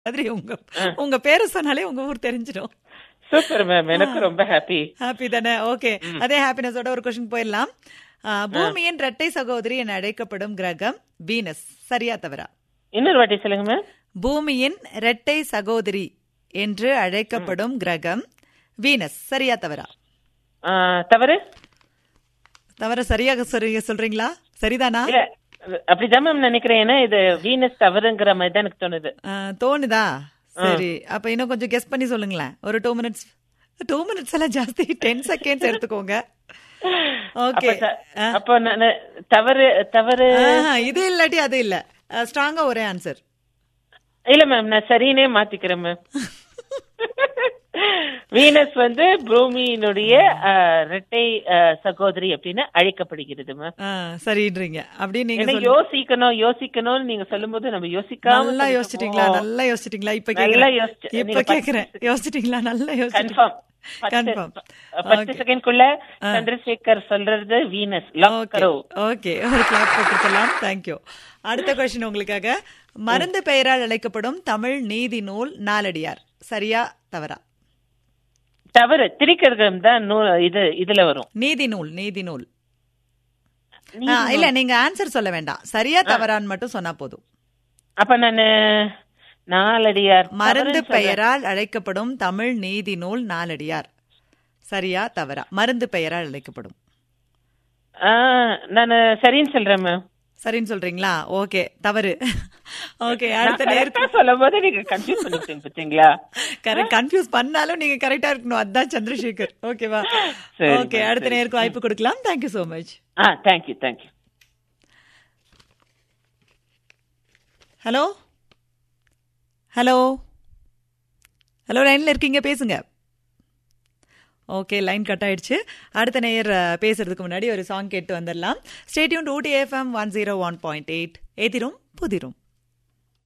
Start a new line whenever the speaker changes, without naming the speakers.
மாதிரி உங்க உங்க பேரை சொன்னாலே உங்க ஊர் தெரிஞ்சிடும்
சூப்பர் மேம் எனக்கு ரொம்ப ஹாப்பி
ஹாப்பி தானே ஓகே அதே ஹாப்பினஸோட ஒரு கொஸ்டின் போயிடலாம் ஆ, பூமியின் இரட்டை சகோதரி என அழைக்கப்படும் கிரகம் வீனஸ் சரியா தவறா
இன்னொரு வாட்டி சொல்லுங்க மேம்
பூமியின் இரட்டை சகோதரி என்று அழைக்கப்படும் கிரகம் வீனஸ் சரியா தவறா
தவறு
தவற சரியாக சொல்றீங்க சொல்றீங்களா சரிதானா
இல்ல அப்படிதான் மேம் நினைக்கிறேன் ஏன்னா இது வீனஸ் தவறுங்கிற மாதிரி தான் எனக்கு தோணுது
ஆ, தோணுதா சரி அப்ப இன்னும் கொஞ்சம் கெஸ் பண்ணி சொல்லுங்களேன் ஒரு டூ மினிட்ஸ் டூ மினிட்ஸ் எல்லாம் ஜாஸ்தி டென் செகண்ட்ஸ் எடுத்துக்கோங்க ஓகே
அப்ப த- அப்போ நான் தவறு தவறு
இது இல்லாட்டி அது இல்ல ஸ்ட்ராங்கா ஒரே ஆன்சர்
இல்ல மேம் நான் சரினே மாத்திக்கிறேன் மேம் வீனஸ் வந்து பூமியினுடைய அஹ், இரட்டை அஹ், சகோதரி அப்படின்னு அழைக்கப்படுகிறது மேம்
சரின்றீங்க அப்படி நீங்க
ஏன்னா யோசிக்கணும் யோசிக்கணும்னு நீங்க சொல்லும்போது நம்ம யோசிக்காம
நல்லா யோசிச்சிட்டீங்களா நல்லா யோசிச்சிட்டீங்களா இப்ப
நல்லா
கேக்குறேன்
யோசிச்சு-
இப்ப
நீங்க
கேக்குறேன் யோசிச்சிட்டீங்களா நல்லா யோசிச்சிட்டீங்க
கன்ஃபார்ம்
கன்ஃபார்ம்
பத்து செகண்ட்குள்ள சந்திரசேகர் சொல்றது வீனஸ் லாக்
ஓகே
கரோ
ஓகே ஒரு கிளாப் போட்டுக்கலாம் தேங்க்யூ அடுத்த கொஸ்டின் உங்களுக்காக மருந்து பெயரால் அழைக்கப்படும் தமிழ் நீதி நூல் நாலடியார் சரியா தவறா
தவறு திரிக்கர்கம் தான் நூ- இது இதுல வரும்
நீதி நூல் நீதி நூல் ஆ, இல்ல நீங்க ஆன்சர் சொல்ல வேண்டாம் சரியா தவறான்னு மட்டும் சொன்னா போதும்
அப்ப நானு நாலடியார்
மருந்து பெயரால் அழைக்கப்படும் தமிழ் நீதி நூல் நாலடியார் சரியா தவறா மருந்து பெயரால் அழைக்கப்படும்
நான் சரின்னு சொல்றேன் மேம்
சரின்னு சொல்றீங்களா ஓகே தவறு ஓகே அடுத்த நேரம்
கரெக்டா சொல்லும் போது நீங்க கன்ஃபியூஸ் பண்ணிட்டீங்க பாத்தீங்களா
கரெக்ட் கன்ஃபியூஸ் பண்ணாலும் நீங்க கரெக்டா இருக்கணும் அதான் சந்திரசேகர் ஓகேவா
சரி,
ஓகே
ma'am,
அடுத்த நேருக்கு வாய்ப்பு கொடுக்கலாம் தேங்க்யூ சோ மச்
ஆ thank you thank you
hello hello hello லைன்ல இருக்கீங்க பேசுங்க ஓகே லைன் கட் ஆயிடுச்சு அடுத்த நேயர் அஹ், பேசுறதுக்கு முன்னாடி ஒரு சாங் கேட்டு வந்துடலாம் stay tuned Ooty FM one zero one point eight ஏதிரும் புதிரும்